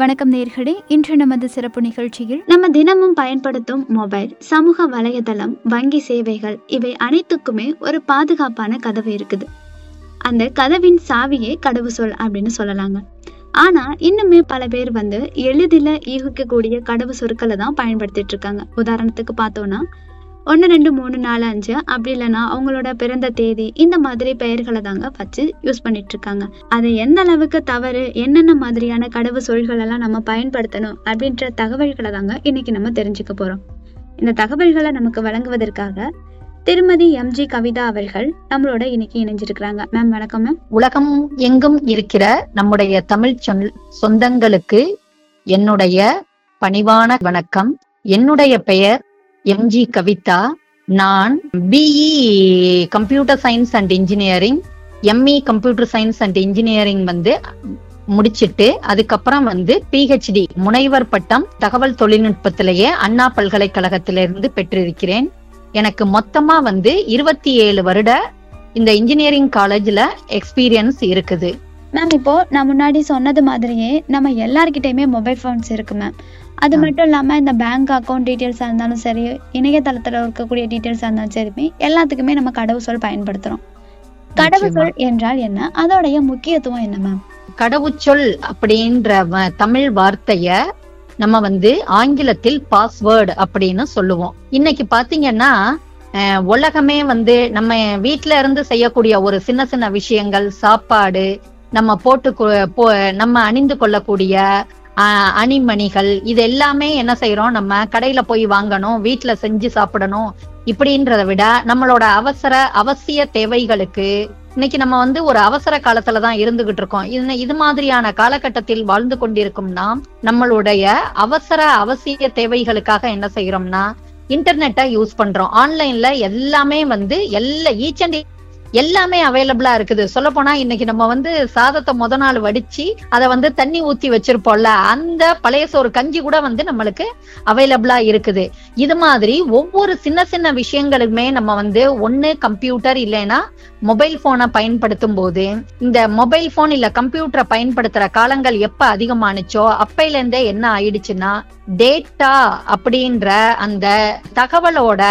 வணக்கம் நேர்களே இன்று நமது சிறப்பு நிகழ்ச்சியில் நம்ம தினமும் பயன்படுத்தும் மொபைல் சமூக வலைதளம் வங்கி சேவைகள் இவை அனைத்துக்குமே ஒரு பாதுகாப்பான கதவு இருக்குது அந்த கதவின் சாவியே கடவு சொல் அப்படின்னு சொல்லலாங்க ஆனா இன்னுமே பல பேர் வந்து எளிதில் யூகிக்கக்கூடிய கடவு சொற்களை தான் பயன்படுத்திட்டு இருக்காங்க உதாரணத்துக்கு பார்த்தோம்னா ஒன்று ரெண்டு மூணு நாலு அஞ்சு அப்படி இல்லைன்னா அவங்களோட பிறந்த தேதி இந்த மாதிரி பெயர்களை தாங்க வச்சு யூஸ் பண்ணிட்டு இருக்காங்க அது எந்த அளவுக்கு தவறு என்னென்ன மாதிரியான கடவு சொல்கள் எல்லாம் நம்ம பயன்படுத்தணும் அப்படின்ற தகவல்களை தாங்க இன்னைக்கு நம்ம தெரிஞ்சுக்க போறோம் இந்த தகவல்களை நமக்கு வழங்குவதற்காக திருமதி எம்ஜி கவிதா அவர்கள் நம்மளோட இன்னைக்கு இணைஞ்சிருக்கிறாங்க மேம் வணக்கம் மேம் உலகம் எங்கும் இருக்கிற நம்முடைய தமிழ் சொல் சொந்தங்களுக்கு என்னுடைய பணிவான வணக்கம் என்னுடைய பெயர் எம்ஜி கவிதா நான் BE computer science and engineering ME computer science and engineering வந்து முடிச்சிட்டு அதுக்கப்புறம் வந்து பிஹெச்டி முனைவர் பட்டம் தகவல் தொழில்நுட்பத்திலேயே அண்ணா பல்கலைக்கழகத்திலிருந்து பெற்றிருக்கிறேன் எனக்கு மொத்தமா வந்து இருபத்தி ஏழு வருட இந்த இன்ஜினியரிங் காலேஜ்ல எக்ஸ்பீரியன்ஸ் இருக்குது மேம் இப்போ நான் முன்னாடி சொன்னது மாதிரியே நம்ம எல்லார்கிட்டயுமே மொபைல் ஃபோன்ஸ் இருக்கு மேம் அது ஆ. மட்டும் இல்லாம இந்த பேங்க் அக்கௌண்ட் டீட்டெயில்ஸா இருந்தாலும் சரி இணையதளத்துல இருக்கக்கூடிய டீட்டெயில்ஸா இருந்தாலும் சரி எல்லாத்துக்குமே நம்ம கடவு சொல் பயன்படுத்துறோம் கடவு நிச்சயமா. சொல் என்றால் என்ன அதோடைய முக்கியத்துவம் என்ன மேம் கடவுச்சொல் அப்படின்ற வ- தமிழ் வார்த்தைய நம்ம வந்து ஆங்கிலத்தில் பாஸ்வேர்டு அப்படின்னு சொல்லுவோம் இன்னைக்கு பாத்தீங்கன்னா அஹ், உலகமே வந்து நம்ம வீட்ல இருந்து செய்யக்கூடிய ஒரு சின்ன சின்ன விஷயங்கள் சாப்பாடு நம்ம போட்டு கொ- போ- நம்ம அணிந்து கொள்ளக்கூடிய அஹ், அணிமணிகள் இது எல்லாமே என்ன செய்யறோம் நம்ம கடையில போய் வாங்கணும் வீட்ல செஞ்சு சாப்பிடணும் இப்படின்றத விட நம்மளோட அவசர அவசிய தேவைகளுக்கு இன்னைக்கு நம்ம வந்து ஒரு அவசர காலத்துல தான் இருந்துகிட்டு இருக்கோம் இது இது மாதிரியான காலகட்டத்தில் வாழ்ந்து கொண்டிருக்கும் நாம் நம்மளுடைய அவசர அவசிய தேவைகளுக்காக என்ன செய்யறோம்னா இன்டர்நெட்டை யூஸ் பண்றோம் ஆன்லைன்ல எல்லாமே வந்து எல்லா ஈச் அண்ட் எல்லாமே அவைலபிளா இருக்குது சொல்ல போனா இன்னைக்கு நம்ம வந்து சாதத்தை முத நாள் வடிச்சு அதை வந்து தண்ணி ஊத்தி வச்சிருப்போம்ல அந்த பழைய சோறு கஞ்சி கூட வந்து நம்மளுக்கு அவைலபிளா இருக்குது இது மாதிரி ஒவ்வொரு சின்ன சின்ன விஷயங்களுமே நம்ம வந்து ஒண்ணு கம்ப்யூட்டர் இல்லைன்னா மொபைல் போனை பயன்படுத்தும் போது இந்த மொபைல் போன் இல்ல கம்ப்யூட்டரை பயன்படுத்துற காலங்கள் எப்ப அதிகமானுச்சோ அப்பையில இருந்தே என்ன ஆயிடுச்சுன்னா டேட்டா அப்படின்ற அந்த தகவலோட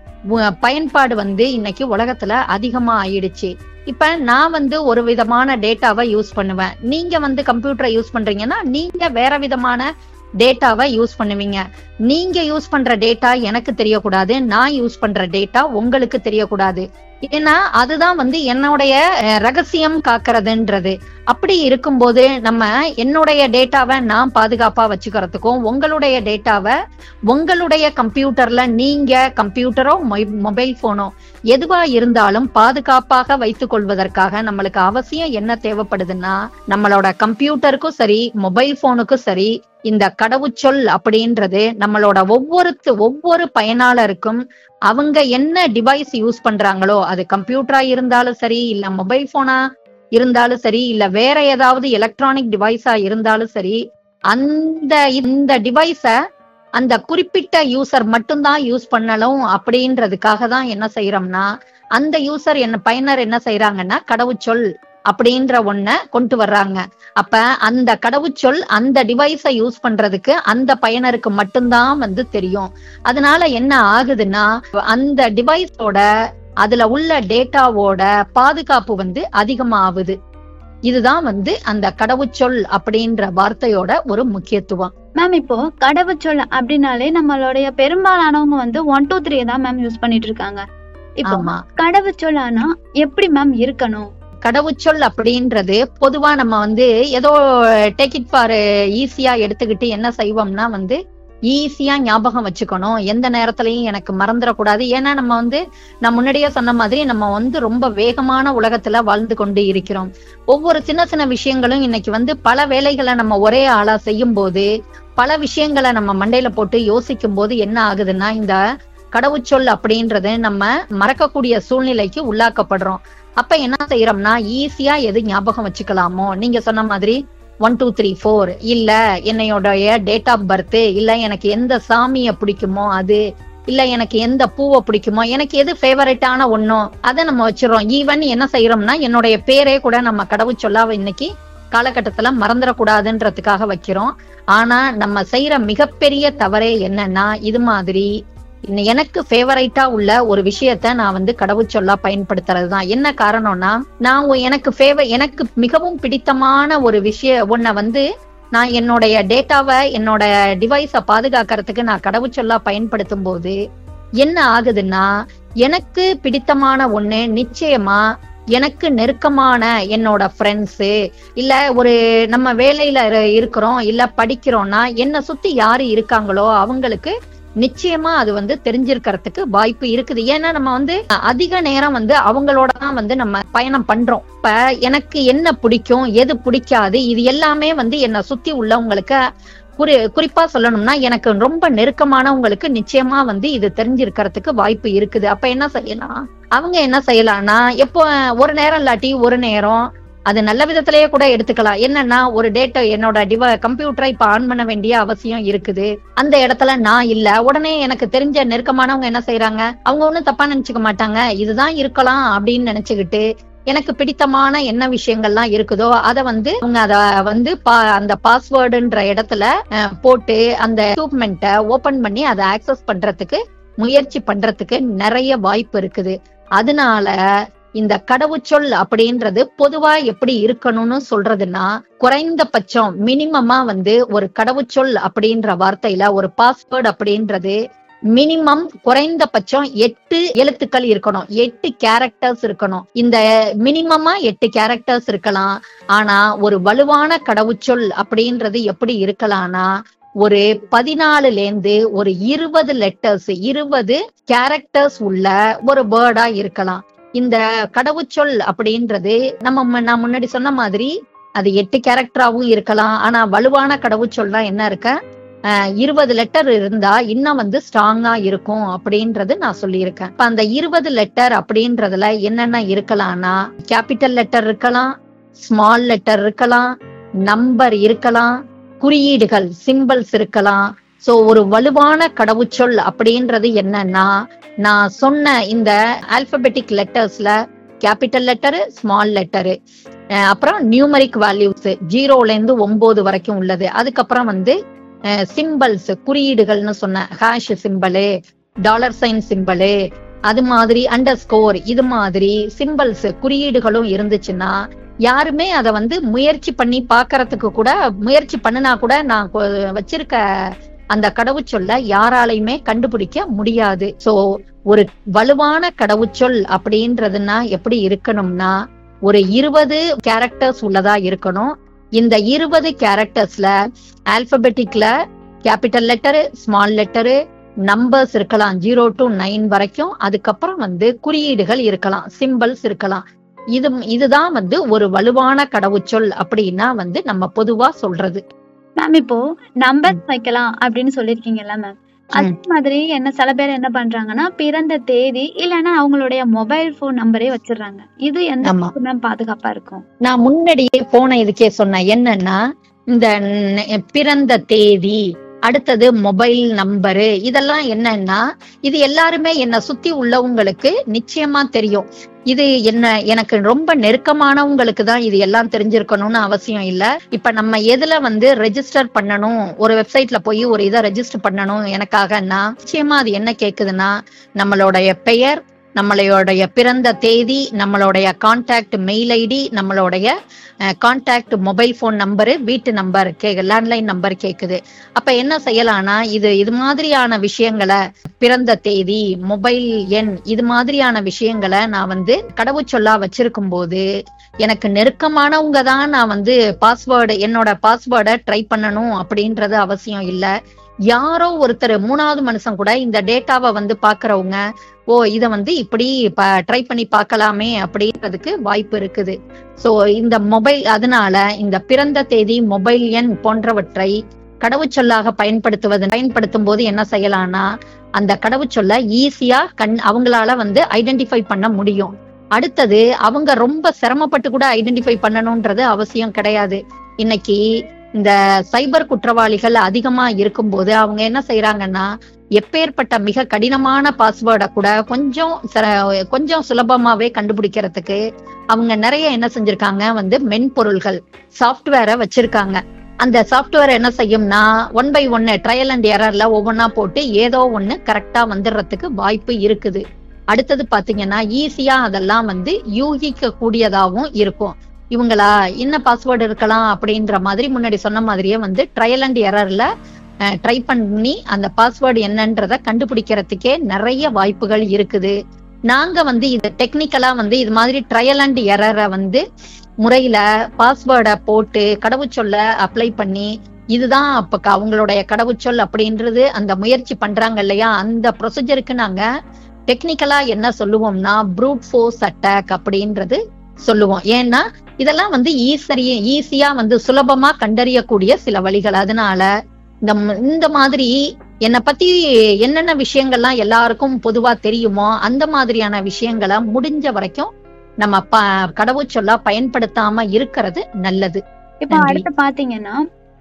உ- பயன்பாடு வந்து இன்னைக்கு உலகத்துல அதிகமா ஆயிடுச்சு இப்ப நான் வந்து ஒரு விதமான டேட்டாவை யூஸ் பண்ணுவேன் நீங்க வந்து கம்ப்யூட்டரை யூஸ் பண்றீங்கன்னா நீங்க வேற விதமான டேட்டாவை யூஸ் பண்ணுவீங்க நீங்க யூஸ் பண்ற டேட்டா எனக்கு தெரியக்கூடாது நான் யூஸ் பண்ற டேட்டா உங்களுக்கு தெரியக்கூடாது ஏன்னா அதுதான் வந்து என்னுடைய அஹ், ரகசியம் காக்கிறதுன்றது அப்படி இருக்கும்போது நம்ம என்னுடைய டேட்டாவை நான் பாதுகாப்பா வச்சுக்கிறதுக்கும் உங்களுடைய டேட்டாவை உங்களுடைய கம்ப்யூட்டர்ல நீங்க கம்ப்யூட்டரோ மொபைல் போனோ எதுவா இருந்தாலும் பாதுகாப்பாக வைத்துக் கொள்வதற்காக நம்மளுக்கு அவசியம் என்ன தேவைப்படுதுன்னா நம்மளோட கம்ப்யூட்டருக்கும் சரி மொபைல் போனுக்கும் சரி இந்த கடவுச்சொல் அப்படின்றது நம்மளோட ஒவ்வொரு ஒவ்வொரு பயனாளருக்கும் அவங்க என்ன டிவைஸ் யூஸ் பண்றாங்களோ அது கம்ப்யூட்டரா இருந்தாலும் சரி இல்ல மொபைல் போனா இருந்தாலும் சரி இல்ல வேற ஏதாவது எலக்ட்ரானிக் டிவைஸா இருந்தாலும் சரி அந்த இந்த டிவைஸ அந்த குறிப்பிட்ட யூசர் மட்டும்தான் யூஸ் பண்ணணும் அப்படின்றதுக்காக தான் என்ன செய்யறோம்னா அந்த யூசர் என்ன பயனர் என்ன செய்யறாங்கன்னா கடவுச்சொல் அப்படின்ற ஒண்ண கொண்டு வர்றாங்க அப்ப அந்த கடவுச்சொல் அந்த டிவைஸை யூஸ் பண்றதுக்கு அந்த பயனருக்கு மட்டும்தான் வந்து தெரியும் அதனால என்ன ஆகுதுன்னா அந்த டிவைஸோட அதுல உள்ள டேட்டாவோட பாதுகாப்பு வந்து அதிகமாகுது இதுதான் வந்து அந்த கடவுச்சொல் அப்படின்ற வார்த்தையோட ஒரு முக்கியத்துவம் மேம் இப்போ கடவுச்சொல் அப்படின்னாலே நம்மளுடைய பெரும்பாலானவங்க வந்து ஒன் டூ த்ரீ தான் மேம் யூஸ் பண்ணிட்டு இருக்காங்க இப்போ ஆமா கடவுச்சொல் ஆனா எப்படி மேம் இருக்கணும் கடவுச்சொல் அப்படின்றது பொதுவா நம்ம வந்து ஏதோ டேக் இட் ஃபார் ஈஸியா எடுத்துக்கிட்டு என்ன செய்வோம்னா வந்து ஈஸியா ஞாபகம் வச்சுக்கணும் எந்த நேரத்திலையும் எனக்கு மறந்துடக்கூடாது ஏன்னா நம்ம வந்து நான் முன்னாடியே சொன்ன மாதிரி நம்ம வந்து ரொம்ப வேகமான உலகத்துல வாழ்ந்து கொண்டு இருக்கிறோம் ஒவ்வொரு சின்ன சின்ன விஷயங்களும் இன்னைக்கு வந்து பல வேலைகளை நம்ம ஒரே ஆளா செய்யும் போது பல விஷயங்களை நம்ம மண்டையில போட்டு யோசிக்கும் போது என்ன ஆகுதுன்னா இந்த கடவுச்சொல் அப்படின்றது நம்ம மறக்கக்கூடிய சூழ்நிலைக்கு உள்ளாக்கப்படுறோம் அப்ப என்ன செய்யறோம்னா ஈஸியா எது ஞாபகம் வச்சுக்கலாமோ நீங்க சொன்ன மாதிரி ஒன் டூ த்ரீ ஃபோர் இல்ல என்னையோடைய டேட் ஆஃப் பர்த் இல்ல எனக்கு எந்த சாமியை பிடிக்குமோ அது இல்ல எனக்கு எந்த பூவை பிடிக்குமோ எனக்கு எது ஃபேவரட்டான ஒண்ணோ அதை நம்ம வச்சிடறோம் ஈவன் என்ன செய்யறோம்னா என்னுடைய பேரே கூட நம்ம கடவுச்சொல்லாவ இன்னைக்கு காலகட்டத்துல மறந்துடக்கூடாதுன்றதுக்காக வைக்கிறோம் ஆனா நம்ம செய்யற மிகப்பெரிய தவறே என்னன்னா இது மாதிரி இன்ன- எனக்கு ஃபேவரைட்டா உள்ள ஒரு விஷயத்த நான் வந்து கடவுச்சொல்லா பயன்படுத்துறது தான் என்ன காரணம்னா நான் ஒ- எனக்கு ஃபேவர் எனக்கு மிகவும் பிடித்தமான ஒரு விஷய ஒன்ன வந்து நான் என்னுடைய டேட்டாவை என்னோட டிவைஸ பாதுகாக்கிறதுக்கு நான் கடவுச்சொல்லா பயன்படுத்தும் போது என்ன ஆகுதுன்னா எனக்கு பிடித்தமான ஒண்ணு நிச்சயமா எனக்கு நெருக்கமான என்னோட ஃப்ரெண்ட்ஸு இல்ல ஒரு நம்ம வேலையில இரு- இருக்கிறோம் இல்ல படிக்கிறோம்னா என்ன சுத்தி யாரு இருக்காங்களோ அவங்களுக்கு நிச்சயமா அது வந்து தெரிஞ்சிருக்கிறதுக்கு வாய்ப்பு இருக்குது ஏன்னா நம்ம வந்து அதிக நேரம் வந்து அவங்களோட தான் வந்து நம்ம பயணம் பண்றோம் இப்ப எனக்கு என்ன பிடிக்கும் எது பிடிக்காது இது எல்லாமே வந்து என்னை சுத்தி உள்ளவங்களுக்கு குறி குறிப்பா சொல்லணும்னா எனக்கு ரொம்ப நெருக்கமானவங்களுக்கு நிச்சயமா வந்து இது தெரிஞ்சிருக்கிறதுக்கு வாய்ப்பு இருக்குது அப்ப என்ன செய்யலாம் அவங்க என்ன செய்யலாம்னா எப்போ ஒரு நேரம் இல்லாட்டி ஒரு நேரம் அது நல்ல விதத்திலேயே கூட எடுத்துக்கலாம் என்னன்னா ஒரு டேட்டா என்னோட டிவ கம்ப்யூட்டரை இப்ப ஆன் பண்ண வேண்டிய அவசியம் இருக்குது அந்த இடத்துல நான் இல்ல உடனே எனக்கு தெரிஞ்ச நெருக்கமானவங்க என்ன செய்யறாங்க அவங்க ஒண்ணும் தப்பா நினைச்சுக்க மாட்டாங்க இதுதான் இருக்கலாம் அப்படின்னு நினைச்சுக்கிட்டு எனக்கு பிடித்தமான என்ன விஷயங்கள்லாம் இருக்குதோ அத வந்து அவங்க அத வந்து பா- அந்த பாஸ்வேர்டுன்ற இடத்துல அஹ், போட்டு அந்த எக்யூப்மெண்ட்டை ஓபன் பண்ணி அதை ஆக்சஸ் பண்றதுக்கு முயற்சி பண்றதுக்கு நிறைய வாய்ப்பு இருக்குது அதனால இந்த கடவுச்சொல் அப்படின்றது பொதுவா எப்படி இருக்கணும்னு சொல்றதுன்னா குறைந்தபட்சம் மினிமமா வந்து ஒரு கடவுச்சொல் அப்படின்ற வார்த்தையில ஒரு பாஸ்வேர்டு அப்படின்றது மினிமம் குறைந்தபட்சம் எட்டு எழுத்துக்கள் இருக்கணும் எட்டு கேரக்டர்ஸ் இருக்கணும் இந்த மினிமமா எட்டு கேரக்டர்ஸ் இருக்கலாம் ஆனா ஒரு வலுவான கடவுச்சொல் அப்படின்றது எப்படி இருக்கலாம்னா ஒரு பதினாலுல இருந்து ஒரு இருபது லெட்டர்ஸ் இருபது கேரக்டர்ஸ் உள்ள ஒரு வேர்டா இருக்கலாம் இந்த கடவுச்சொல் அப்படின்றது நம்ம மு- நான் முன்னாடி சொன்ன மாதிரி அது எட்டு கேரக்டராவும் இருக்கலாம் ஆனா வலுவான கடவுச்சொல்னா என்ன இருக்க அஹ், இருபது லெட்டர் இருந்தா இன்னும் வந்து ஸ்ட்ராங்கா இருக்கும் அப்படின்றது நான் சொல்லியிருக்கேன் இப்ப அந்த இருபது லெட்டர் அப்படின்றதுல என்னென்ன இருக்கலாம்னா கேபிட்டல் லெட்டர் இருக்கலாம் ஸ்மால் லெட்டர் இருக்கலாம் நம்பர் இருக்கலாம் குறியீடுகள் சிம்பிள்ஸ் இருக்கலாம் சோ ஒரு வலுவான கடவுச்சொல் அப்படின்றது என்னன்னா நான் சொன்ன இந்த ஆல்பபெட்டிக் லெட்டர்ஸ்ல கேபிட்டல் லெட்டரு ஸ்மால் லெட்டரு அப்புறம் நியூமரிக் வேல்யூஸ் ஜீரோல இருந்து ஒன்பது வரைக்கும் உள்ளது அதுக்கப்புறம் வந்து சிம்பிள்ஸ் குறியீடுகள்னு சொன்ன hash symbol dollar sign symbol அது மாதிரி அண்டர் ஸ்கோர் இது மாதிரி சிம்பிள்ஸ் குறியீடுகளும் இருந்துச்சுன்னா யாருமே அத வந்து முயற்சி பண்ணி பாக்குறதுக்கு கூட முயற்சி பண்ணுனா கூட நான் கொ- வச்சிருக்க அந்த கடவுச்சொல்ல யாராலையுமே கண்டுபிடிக்க முடியாது சோ ஒரு வலுவான கடவுச்சொல் அப்படின்றதுன்னா எப்படி இருக்கணும்னா ஒரு இருபது கேரக்டர்ஸ் உள்ளதா இருக்கணும் இந்த இருபது கேரக்டர்ஸ்ல ஆல்பபெட்டிக்ல capital letter small letter numbers இருக்கலாம் ஜீரோ டு நைன் வரைக்கும் அதுக்கப்புறம் வந்து குறியீடுகள் இருக்கலாம் சிம்பிள்ஸ் இருக்கலாம் இது இதுதான் வந்து ஒரு வலுவான கடவுச்சொல் அப்படின்னா வந்து நம்ம பொதுவா சொல்றது மேம் இப்போ நம்பர்ஸ் வைக்கலாம் அப்படின்னு சொல்லிருக்கீங்கல்ல மேம் அதே மாதிரி என்ன சில பேர் என்ன பண்றாங்கன்னா பிறந்த தேதி இல்லைன்னா அவங்களுடைய மொபைல் போன் நம்பரே வச்சிடுறாங்க இது எந்த ஆமா மேம் பாதுகாப்பா இருக்கும் நான் முன்னாடியே போன இதுக்கே சொன்னேன் என்னன்னா இந்த நெ- பிறந்த தேதி அடுத்தது மொபைல் நம்பரு இதெல்லாம் என்னன்னா இது எல்லாருமே என்ன சுத்தி உள்ளவங்களுக்கு நிச்சயமா தெரியும் இது என்ன எனக்கு ரொம்ப நெருக்கமானவங்களுக்கு தான் இது எல்லாம் தெரிஞ்சிருக்கணும்னு அவசியம் இல்ல இப்ப நம்ம எதுல வந்து ரெஜிஸ்டர் பண்ணணும் ஒரு வெப்சைட்ல போய் ஒரு இதை ரெஜிஸ்டர் பண்ணணும் எனக்காகன்னா நிச்சயமா அது என்ன கேக்குதுன்னா நம்மளுடைய பெயர் நம்மளுடைய பிறந்த தேதி நம்மளுடைய கான்டாக்ட் மெயில் ஐடி நம்மளுடைய கான்டாக்ட் மொபைல் ஃபோன் நம்பரு வீட்டு நம்பர் கே லேண்ட்லைன் நம்பர் கேக்குது அப்ப என்ன செய்யலாம்னா இது இது மாதிரியான விஷயங்களை பிறந்த தேதி மொபைல் எண் இது மாதிரியான விஷயங்களை நான் வந்து கடவுச்சொல்லா வச்சிருக்கும் போது எனக்கு நெருக்கமானவங்க தான் நான் வந்து பாஸ்வேர்டு என்னோட பாஸ்வேர்டை ட்ரை பண்ணணும் அப்படின்றது அவசியம் இல்ல யாரோ ஒருத்தர் மூணாவது மனுஷன் கூட இந்த டேட்டாவை வந்து பாக்குறவங்க ஓ இத வந்து இப்படி ட்ரை பண்ணி பார்க்கலாமே அப்படின்றதுக்கு வாய்ப்பு இருக்குது சோ இந்த மொபைல் அதனால இந்த பிறந்த தேதி மொபைல் எண் போன்றவற்றை கடவுச்சொல்லாக பயன்படுத்துவது பயன்படுத்தும் போது என்ன செய்யலாம்னா அந்த கடவுச்சொல்ல ஈஸியா கண் அவங்களால வந்து ஐடென்டிஃபை பண்ண முடியும் அடுத்தது அவங்க ரொம்ப சிரமப்பட்டு கூட ஐடென்டிஃபை பண்ணணும்ன்றது அவசியம் கிடையாது இன்னைக்கு இந்த சைபர் குற்றவாளிகள் அதிகமா இருக்கும்போது அவங்க என்ன செய்யறாங்கன்னா எப்பேற்பட்ட மிக கடினமான பாஸ்வேர்டை கூட கொஞ்சம் ச- கொஞ்சம் சுலபமாவே கண்டுபிடிக்கிறதுக்கு அவங்க நிறைய என்ன செஞ்சிருக்காங்க வந்து மென்பொருள்கள் சாஃப்ட்வேரை வச்சிருக்காங்க அந்த சாஃப்ட்வேர் என்ன செய்யும்னா ஒன் பை ஒன்னு ட்ரையல் அண்ட் எரர்ல ஒவ்வொன்னா போட்டு ஏதோ ஒண்ணு கரெக்டா வந்துடுறதுக்கு வாய்ப்பு இருக்குது அடுத்தது பாத்தீங்கன்னா ஈஸியா அதெல்லாம் வந்து யூகிக்க கூடியதாகவும் இருக்கும் இவங்களா என்ன பாஸ்வேர்டு இருக்கலாம் அப்படின்ற மாதிரி முன்னாடி சொன்ன மாதிரியே வந்து ட்ரையல் அண்ட் எரர்ல ட்ரை பண்ணி அந்த பாஸ்வேர்டு என்னன்றத கண்டுபிடிக்கிறதுக்கே நிறைய வாய்ப்புகள் இருக்குது நாங்க வந்து இது டெக்னிக்கலா வந்து இது மாதிரி ட்ரையல் அண்ட் எரரை வந்து முறையில பாஸ்வேர்டை போட்டு கடவுச்சொல்ல அப்ளை பண்ணி இதுதான் அப்ப க- அவங்களுடைய கடவுச்சொல் அப்படின்றது அந்த முயற்சி பண்றாங்க இல்லையா அந்த ப்ரொசீஜருக்கு நாங்க டெக்னிக்கலா என்ன சொல்லுவோம்னா ப்ரூட் ஃபோர்ஸ் அட்டாக் அப்படின்றது சொல்லுவோம் ஏன்னா இதெல்லாம் வந்து ஈஸரிய ஈஸியா வந்து சுலபமா கண்டறியக்கூடிய சில வழிகள் அதனால இந்த ம- இந்த மாதிரி என்னை பத்தி என்னென்ன விஷயங்கள்லாம் எல்லாருக்கும் பொதுவா தெரியுமோ அந்த மாதிரியான விஷயங்களை முடிஞ்ச வரைக்கும் நம்ம ப கடவுச்சொல்லா பயன்படுத்தாம இருக்கிறது நல்லது இப்போ நன்றி. அடுத்து பாத்தீங்கன்னா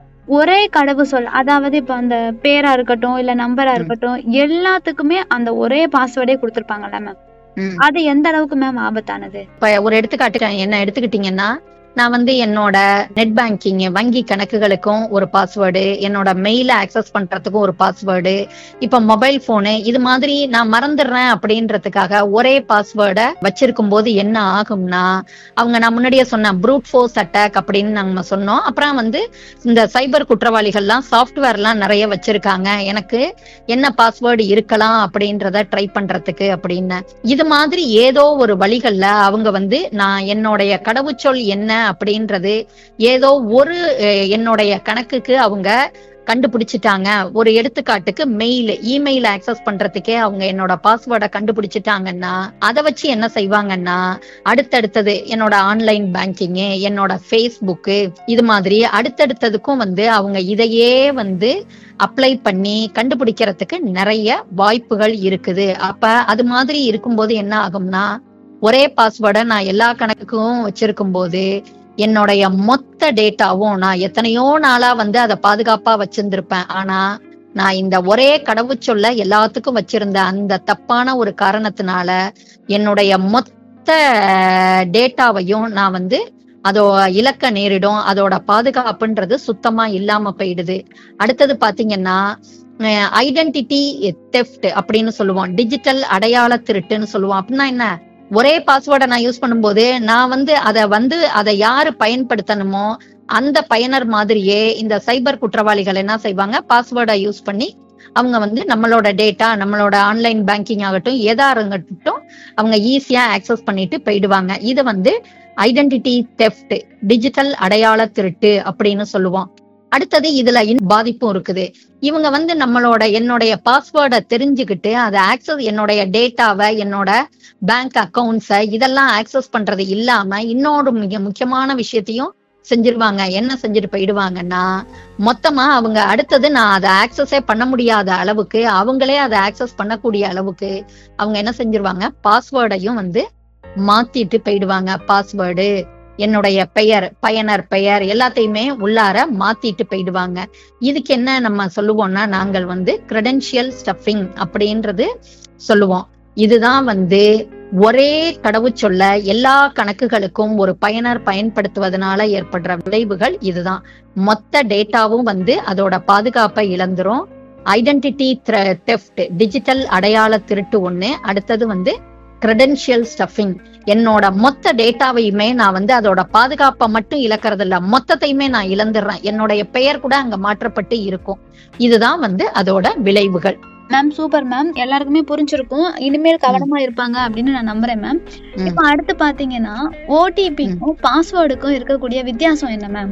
ஒரே கடவு சொல் அதாவது இப்ப அந்த பேரா இருக்கட்டும் இல்ல நம்பரா ம். இருக்கட்டும் எல்லாத்துக்குமே அந்த ஒரே பாஸ்வேர்டே கொடுத்திருப்பாங்கல்ல மேம் ம். அது எந்த அளவுக்கு மேம் ஆபத்தானது இப்ப ஒரு எடுத்துக்காட்டு என்ன எடுத்துக்கிட்டீங்கன்னா நான் வந்து என்னோட நெட் பேங்கிங் வங்கி கணக்குகளுக்கும் ஒரு பாஸ்வேர்டு என்னோட மெயில ஆக்சஸ் பண்றதுக்கும் ஒரு பாஸ்வேர்டு இப்ப மொபைல் போனு இது மாதிரி நான் மறந்துடுறேன் அப்படின்றதுக்காக ஒரே பாஸ்வேர்டை வச்சிருக்கும் போது என்ன ஆகும்னா அவங்க நான் முன்னாடியே சொன்னேன் ப்ரூட் ஃபோர்ஸ் அட்டாக் அப்படின்னு நம்ம சொன்னோம் அப்புறம் வந்து இந்த சைபர் குற்றவாளிகள்லாம் சாஃப்ட்வேர்லாம் நிறைய வச்சிருக்காங்க எனக்கு என்ன பாஸ்வேர்டு இருக்கலாம் அப்படின்றத ட்ரை பண்றதுக்கு அப்படின்னு இது மாதிரி ஏதோ ஒரு வழிகள்ல அவங்க வந்து நான் என்னுடைய கடவுச்சொல் என்ன அப்படின்றது ஏதோ ஒரு அஹ், என்னுடைய கணக்குக்கு அவங்க கண்டுபிடிச்சிட்டாங்க ஒரு எடுத்துக்காட்டுக்கு மெயில் இமெயில் ஆக்சஸ் பண்றதுக்கே அவங்க என்னோட பாஸ்வேர்டை கண்டுபிடிச்சிட்டாங்கன்னா அதை வச்சு என்ன செய்வாங்கன்னா அடுத்தடுத்தது என்னோட ஆன்லைன் பேங்கிங் என்னோட ஃபேஸ்புக்கு இது மாதிரி அடுத்தடுத்ததுக்கும் வந்து அவங்க இதையே வந்து அப்ளை பண்ணி கண்டுபிடிக்கிறதுக்கு நிறைய வாய்ப்புகள் இருக்குது அப்ப அது மாதிரி இருக்கும்போது என்ன ஆகும்னா ஒரே பாஸ்வேர்டை நான் எல்லா கணக்குக்கும் வச்சிருக்கும் போது என்னுடைய மொத்த டேட்டாவும் நான் எத்தனையோ நாளா வந்து அதை பாதுகாப்பா வச்சிருந்திருப்பேன் ஆனா நான் இந்த ஒரே கடவுச்சொல்ல எல்லாத்துக்கும் வச்சிருந்த அந்த தப்பான ஒரு காரணத்தினால என்னுடைய மொத்த டேட்டாவையும் நான் வந்து அதோ இழக்க நேரிடும் அதோட பாதுகாப்புன்றது சுத்தமா இல்லாம போயிடுது அடுத்தது பாத்தீங்கன்னா ஐடென்டிட்டி தெஃப்ட் அப்படின்னு சொல்லுவோம் டிஜிட்டல் அடையாள திருட்டுன்னு சொல்லுவோம் அப்படின்னா என்ன ஒரே பாஸ்வேர்டை நான் யூஸ் பண்ணும்போது நான் வந்து அதை வந்து அதை யாரு பயன்படுத்தணுமோ அந்த பயனர் மாதிரியே இந்த சைபர் குற்றவாளிகள் என்ன செய்வாங்க பாஸ்வேர்டை யூஸ் பண்ணி அவங்க வந்து நம்மளோட டேட்டா நம்மளோட ஆன்லைன் பேங்கிங் ஆகட்டும் எதா இருக்கட்டும் அவங்க ஈஸியா ஆக்சஸ் பண்ணிட்டு போயிடுவாங்க இதை வந்து ஐடென்டிட்டி தெஃப்ட் டிஜிட்டல் அடையாள திருட்டு அப்படின்னு சொல்லுவோம் அடுத்தது இதுல இன்னும் பாதிப்பும் இருக்குது இவங்க வந்து நம்மளோட என்னுடைய பாஸ்வேர்டை தெரிஞ்சுக்கிட்டு அதை ஆக்சஸ் என்னுடைய டேட்டாவை என்னோட பேங்க் அக்கவுண்ட்ஸை இதெல்லாம் ஆக்சஸ் பண்றது இல்லாம இன்னொரு மிக முக்கியமான விஷயத்தையும் செஞ்சிருவாங்க என்ன செஞ்சுட்டு போயிடுவாங்கன்னா மொத்தமா அவங்க அடுத்தது நான் அதை ஆக்சஸே பண்ண முடியாத அளவுக்கு அவங்களே அதை ஆக்சஸ் பண்ணக்கூடிய அளவுக்கு அவங்க என்ன செஞ்சிருவாங்க பாஸ்வேர்டையும் வந்து மாத்திட்டு போயிடுவாங்க பாஸ்வேர்டு என்னுடைய பெயர் பயனர் பெயர் எல்லாத்தையுமே உள்ளார மாத்திட்டு போயிடுவாங்க இதுக்கு என்ன நம்ம சொல்லுவோம்னா நாங்கள் வந்து கிரெடென்ஷியல் ஸ்டஃபிங் அப்படின்றது சொல்லுவோம் இதுதான் வந்து ஒரே கடவுச்சொல்ல எல்லா கணக்குகளுக்கும் ஒரு பயனர் பயன்படுத்துவதனால ஏற்படுற விளைவுகள் இதுதான் மொத்த டேட்டாவும் வந்து அதோட பாதுகாப்பை இழந்துரும் ஐடென்டிட்டி தெஃப்ட் டிஜிட்டல் அடையாள திருட்டு ஒண்ணு அடுத்தது வந்து கிரெடென்ஷியல் ஸ்டஃபிங் என்னோட மொத்த டேட்டாவையுமே நான் வந்து அதோட பாதுகாப்பை மட்டும் இழக்கிறது இல்ல மொத்தத்தையுமே நான் இழந்துடுறேன் என்னுடைய பெயர் கூட அங்க மாற்றப்பட்டு இருக்கும் இதுதான் வந்து அதோட விளைவுகள் மேம் சூப்பர் மேம் எல்லாருக்குமே புரிஞ்சிருக்கும் இனிமேல் கவனமா இருப்பாங்க அப்படின்னு நான் நம்புறேன் மேம் ம். இப்போ அடுத்து பாத்தீங்கன்னா ஓடிபிக்கும் பாஸ்வேர்டுக்கும் இருக்கக்கூடிய வித்தியாசம் என்ன மேம்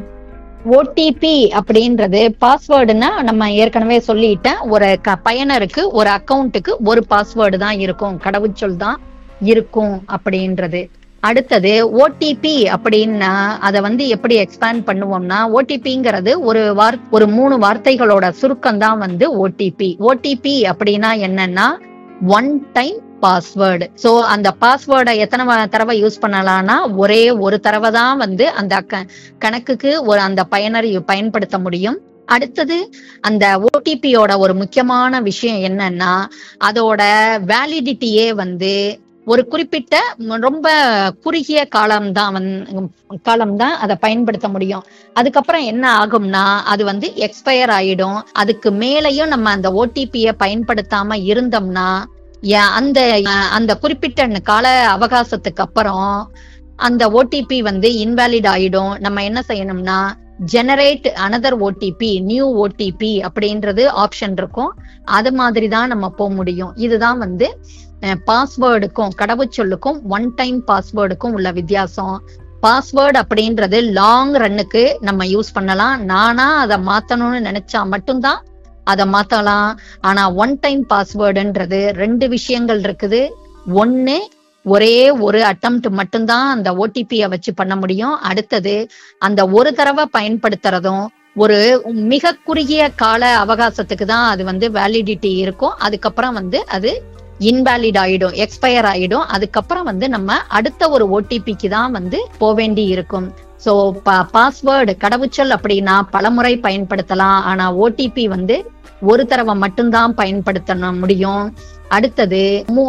ஓடிபி அப்படின்றது பாஸ்வேர்டுன்னா நம்ம ஏற்கனவே சொல்லிட்டேன் ஒரு க- பயனருக்கு ஒரு அக்கவுண்ட்டுக்கு ஒரு பாஸ்வேர்டு தான் இருக்கும் கடவுச்சொல் தான் இருக்கும் அப்படின்றது அடுத்தது ஓடிபி அப்படின்னா அதை வந்து எப்படி எக்ஸ்பேண்ட் பண்ணுவோம்னா ஓடிபிங்கிறது ஒரு வார் ஒரு மூணு வார்த்தைகளோட சுருக்கம் தான் வந்து ஓடிபி ஓடிபி அப்படின்னா என்னன்னா ஒன் டைம் பாஸ்வேர்டு சோ அந்த பாஸ்வேர்டை எத்தனை வ- தடவை யூஸ் பண்ணலாம்னா ஒரே ஒரு தடவை தான் வந்து அந்த க- கணக்குக்கு ஒரு அந்த பயனர் யு- பயன்படுத்த முடியும் அடுத்தது அந்த ஓடிபியோட ஒரு முக்கியமான விஷயம் என்னன்னா அதோட வேலிடிட்டியே வந்து ஒரு குறிப்பிட்ட ம், ரொம்ப குறுகிய காலம்தான் வந்து காலம்தான் அதை பயன்படுத்த முடியும் அதுக்கப்புறம் என்ன ஆகும்னா அது வந்து எக்ஸ்பயர் ஆயிடும் அதுக்கு மேலேயும் நம்ம அந்த ஓடிபியை பயன்படுத்தாம இருந்தோம்னா ய- அந்த அஹ், அந்த குறிப்பிட்ட கால அவகாசத்துக்கு அப்புறம் அந்த ஓடிபி வந்து இன்வாலிட் ஆயிடும் நம்ம என்ன செய்யணும்னா generate another OTP new OTP அப்படின்றது ஆப்ஷன் இருக்கும் அது மாதிரி தான் நம்ம போக முடியும் இதுதான் வந்து பாஸ்வேர்டுக்கும் கடவுச்சொல்லுக்கும் ஒன் டைம் பாஸ்வேர்டுக்கும் உள்ள வித்தியாசம் பாஸ்வேர்டு அப்படின்றது லாங் ரன்னுக்கு நம்ம யூஸ் பண்ணலாம் நானா அதை மாத்தணும்னு நினைச்சா மட்டும்தான் அதை மாத்தலாம் ஆனா ஒன் டைம் பாஸ்வேர்டுன்றது ரெண்டு விஷயங்கள் இருக்குது ஒண்ணு ஒரே ஒரு அட்டம்ப்ட் மட்டும்தான் அந்த ஓடிபியை வச்சு பண்ண முடியும் அடுத்தது அந்த ஒரு தடவை பயன்படுத்துறதும் ஒரு மிக குறுகிய கால அவகாசத்துக்கு தான் அது வந்து வேலிடிட்டி இருக்கும் அதுக்கப்புறம் வந்து அது இன்வேலிட் ஆயிடும் எக்ஸ்பயர் ஆயிடும் அதுக்கப்புறம் வந்து நம்ம அடுத்த ஒரு ஓடிபிக்கு தான் வந்து போக வேண்டி இருக்கும் சோ பாஸ்வேர்டு கடவுச்சொல் அப்படின்னா பலமுறை பயன்படுத்தலாம் ஆனா ஓடிபி வந்து ஒரு தடவை மட்டும்தான் பயன்படுத்த முடியும் அடுத்தது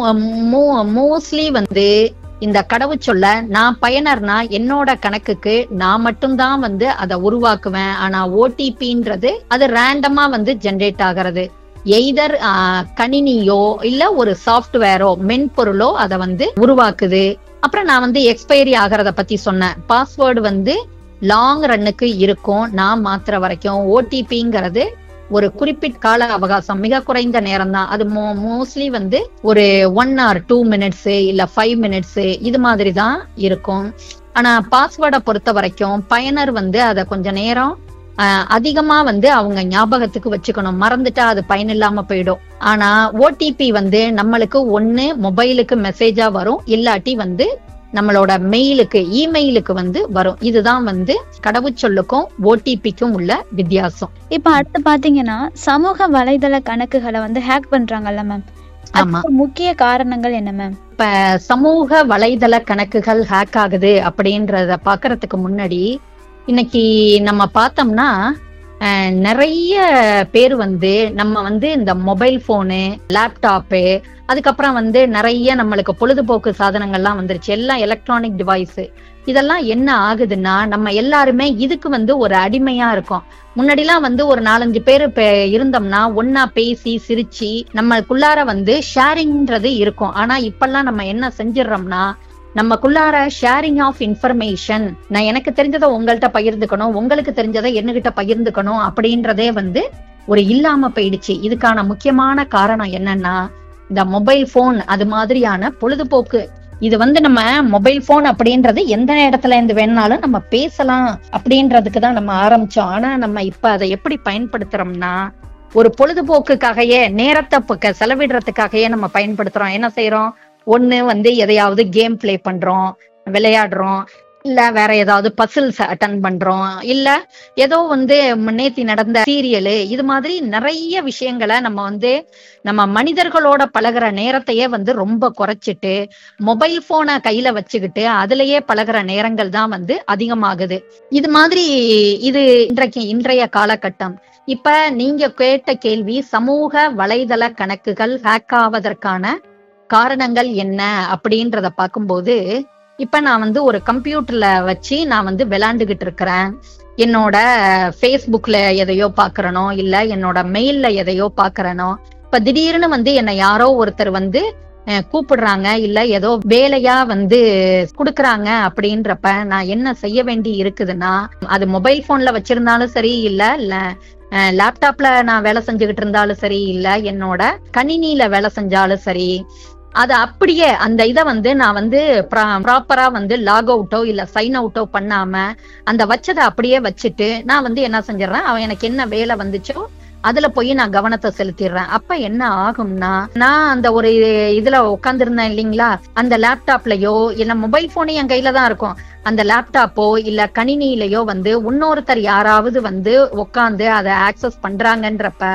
மோஸ்ட்லி வந்து இந்த கடவுச்சொல்ல நான் பயனர்னா என்னோட கணக்குக்கு நான் மட்டும்தான் வந்து அதை உருவாக்குவேன் ஆனா ஓடிபின்றது அது ரேண்டமா வந்து ஜென்ரேட் ஆகிறது எய்தர் கணினியோ இல்ல ஒரு சாஃப்ட்வேரோ மென்பொருளோ அதை வந்து உருவாக்குது அப்புறம் நான் வந்து எக்ஸ்பைரி ஆகிறத பத்தி சொன்னேன் பாஸ்வேர்டு வந்து லாங் ரன்னுக்கு இருக்கும் நான் மாத்துற வரைக்கும் ஓடிபிங்கிறது ஒரு குறிப்பிட்ட கால அவகாசம் மிக குறைந்த நேரம் தான் அது மோஸ்ட்லி வந்து ஒரு ஒன் ஆர் டூ மினிட்ஸ் இல்ல ஃபைவ் மினிட்ஸ் இது மாதிரி தான் இருக்கும் ஆனா பாஸ்வேர்டை பொறுத்த வரைக்கும் பயனர் வந்து அதை கொஞ்ச நேரம் ஆஹ், அதிகமா வந்து அவங்க ஞாபகத்துக்கு வச்சுக்கணும் மறந்துட்டா அது பயனில்லாம போயிடும் ஆனா ஓடிபி வந்து நம்மளுக்கு ஒண்ணு மொபைலுக்கு மெசேஜா வரும் இல்லாட்டி வந்து நம்மளோட மெயிலுக்கு இமெயிலுக்கு வந்து வரும் இதுதான் வந்து கடவுச்சொல்லுக்கும் ஓடிபிக்கும் உள்ள வித்தியாசம் இப்ப அடுத்து பாத்தீங்கன்னா சமூக வலைதள கணக்குகளை வந்து ஹேக் பண்றாங்கல்ல மேம் ஆமா அதுக்கு முக்கிய காரணங்கள் என்ன மேம் இப்ப சமூக வலைதள கணக்குகள் ஹேக் ஆகுது அப்படின்றத பாக்குறதுக்கு முன்னாடி இன்னைக்கு நம்ம பார்த்தோம்னா அஹ், நிறைய பேர் வந்து நம்ம வந்து இந்த மொபைல் போனு லேப்டாப்பு அதுக்கப்புறம் வந்து நிறைய நம்மளுக்கு பொழுதுபோக்கு சாதனங்கள்லாம் வந்துருச்சு எல்லாம் எலக்ட்ரானிக் டிவைஸ் இதெல்லாம் என்ன ஆகுதுன்னா நம்ம எல்லாருமே இதுக்கு வந்து ஒரு அடிமையா இருக்கோம் முன்னாடிலாம் வந்து ஒரு நாலஞ்சு பேர் இருந்தோம்னா ஒன்னா பேசி சிரிச்சு நம்மளுக்குள்ளார வந்து ஷேரிங்ன்றது இருக்கும் ஆனா இப்பெல்லாம் நம்ம என்ன செஞ்சிடறோம்னா நமக்குள்ளார ஷேரிங் ஆஃப் இன்ஃபர்மேஷன் நான் எனக்கு தெரிஞ்சதை உங்கள்கிட்ட பகிர்ந்துக்கணும் உங்களுக்கு தெரிஞ்சதை என்னகிட்ட பகிர்ந்துக்கணும் அப்படின்றதே வந்து ஒரு இல்லாம போயிடுச்சு இதுக்கான முக்கியமான காரணம் என்னன்னா இந்த மொபைல் போன் அது மாதிரியான பொழுதுபோக்கு இது வந்து நம்ம மொபைல் போன் அப்படின்றது எந்த இடத்துல இருந்து வேணாலும் நம்ம பேசலாம் அப்படின்றதுக்கு தான் நம்ம ஆரம்பிச்சோம் ஆனா நம்ம இப்ப அதை எப்படி பயன்படுத்துறோம்னா ஒரு பொழுதுபோக்குக்காகவே நேரத்தை பக்க- செலவிடுறதுக்காகவே நம்ம பயன்படுத்துறோம் என்ன செய்யறோம் ஒண்ணு வந்து எதையாவது கேம் ப்ளே பண்றோம் விளையாடுறோம் இல்ல வேற ஏதாவது பசில்ஸ் அட்டன் பண்றோம் இல்ல ஏதோ வந்து நேத்தி நடந்த சீரியலு இது மாதிரி நிறைய விஷயங்களை நம்ம வந்து நம்ம மனிதர்களோட பழகுற நேரத்தையே வந்து ரொம்ப குறைச்சிட்டு மொபைல் போனை கையில வச்சுக்கிட்டு அதுலயே பழகுற நேரங்கள் தான் வந்து அதிகமாகுது இது மாதிரி இது இன்றைக்கு இன்றைய காலகட்டம் இப்ப நீங்க கேட்ட கேள்வி சமூக வலைதள கணக்குகள் ஹேக் ஆவதற்கான காரணங்கள் என்ன அப்படின்றத பார்க்கும்போது இப்ப நான் வந்து ஒரு கம்ப்யூட்டர்ல வச்சு நான் வந்து விளையாண்டுகிட்டு இருக்கிறேன் என்னோட ஃபேஸ்புக்ல எதையோ பாக்குறனோ இல்ல என்னோட மெயில்ல எதையோ பாக்குறனோ இப்ப திடீர்னு வந்து என்னை யாரோ ஒருத்தர் வந்து அஹ், கூப்பிடுறாங்க இல்ல ஏதோ வேலையா வந்து குடுக்குறாங்க அப்படின்றப்ப நான் என்ன செய்ய வேண்டி இருக்குதுன்னா அது மொபைல் போன்ல வச்சிருந்தாலும் சரி இல்ல இல்ல அஹ், லேப்டாப்ல நான் வேலை செஞ்சுகிட்டு இருந்தாலும் சரி இல்ல என்னோட கணினியில வேலை செஞ்சாலும் சரி அது அப்படியே அந்த இதை வந்து நான் வந்து ப்ராப்பரா வந்து லாக் அவுட்டோ இல்ல சைன் அவுட்டோ பண்ணாம அந்த வச்சதை அப்படியே வச்சுட்டு நான் வந்து என்ன செஞ்சிடறேன் அவன் எனக்கு என்ன வேலை வந்துச்சோ அதுல போய் நான் கவனத்தை செலுத்திடுறேன் அப்ப என்ன ஆகும்னா நான் அந்த ஒரு இதுல உட்காந்துருந்தேன் இல்லைங்களா அந்த லேப்டாப்லயோ இல்ல மொபைல் போனே என் கையில தான் இருக்கும் அந்த லேப்டாப்போ இல்ல கணினியிலயோ வந்து இன்னொருத்தர் யாராவது வந்து உட்காந்து அதை ஆக்சஸ் பண்றாங்கன்றப்ப